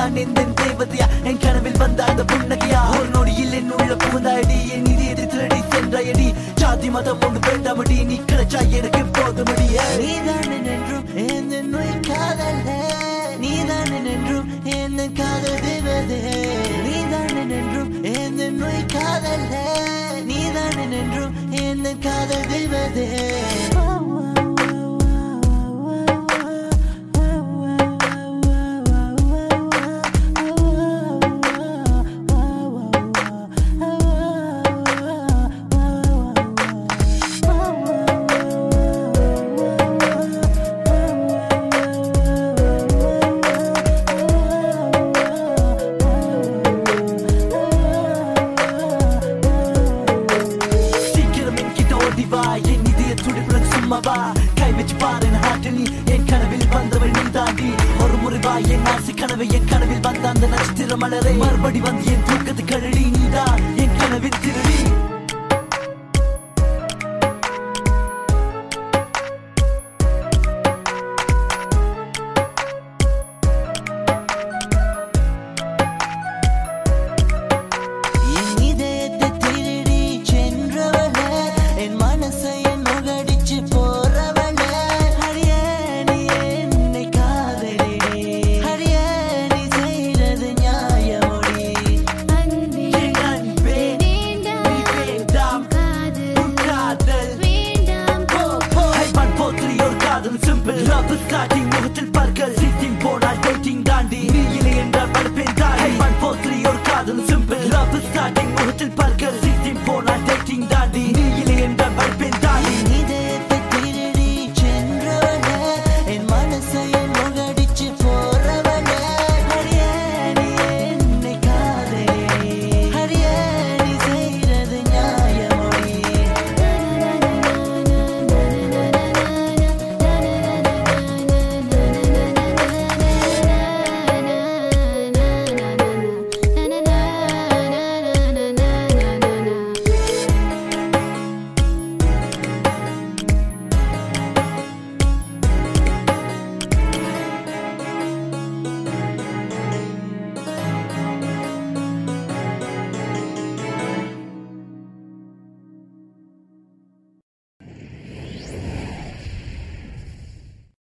நான் எந்த தேவதையா என் கனவில் வந்த அந்த புன்னகையா ஒரு நொடியில் என் உள்ள புகுந்தாயடி என் இதயத்தை திருடி சென்றாயடி ஜாதி மதம் ஒன்று வேண்டாமடி நீ கிடைச்சா எனக்கு போதுமடியே நீதான் என்றும் எந்த நோய் காதல் நீதான் என்றும் எந்த காதல் தேவதே நீதான் என்றும் எந்த நோய் காதல் நீதான் என்றும் எந்த காதல் தேவதே சீக்கிரம் என்கிட்ட ஓடி வா என் இதய துடிப்புல சும்மா வா கை வச்சு பாரு என் ஹார்ட் நீ என் கனவில் வந்தவள் நீ தாண்டி ஒரு முறை வா என் ஆசை கனவு என் கனவில் வந்த அந்த நட்சத்திர மலரை மறுபடி வந்து என் தூக்கத்து கழடி நீதான் என் கனவின் திருடி என் இதயத்தை திருடி சென்றவளே என் மனசை என் முகடிச்சு போறவளே ஹரியே நீ என்னை காதலிடி ஹரியே நீ செய்தது நியாயமொழி அன்பே என் அன்பே நீ வேண்டாம் உன் காதல் போ போ ஹைபான் போத்திரி ஒரு காதல் சிம்பிள் லவ் ஸ்டார்டிங் முகத்தில் பற்கள் சிட்டிங் போனால் டேட்டிங் தாண்டி நீ இல்லை என்றால் படுப்பேன் தாய் ஹைபான் போத்திரி ஒரு காதல் சிம்பிள் லவ் ஸ்டார்டிங் முகத்தில் பற்கள்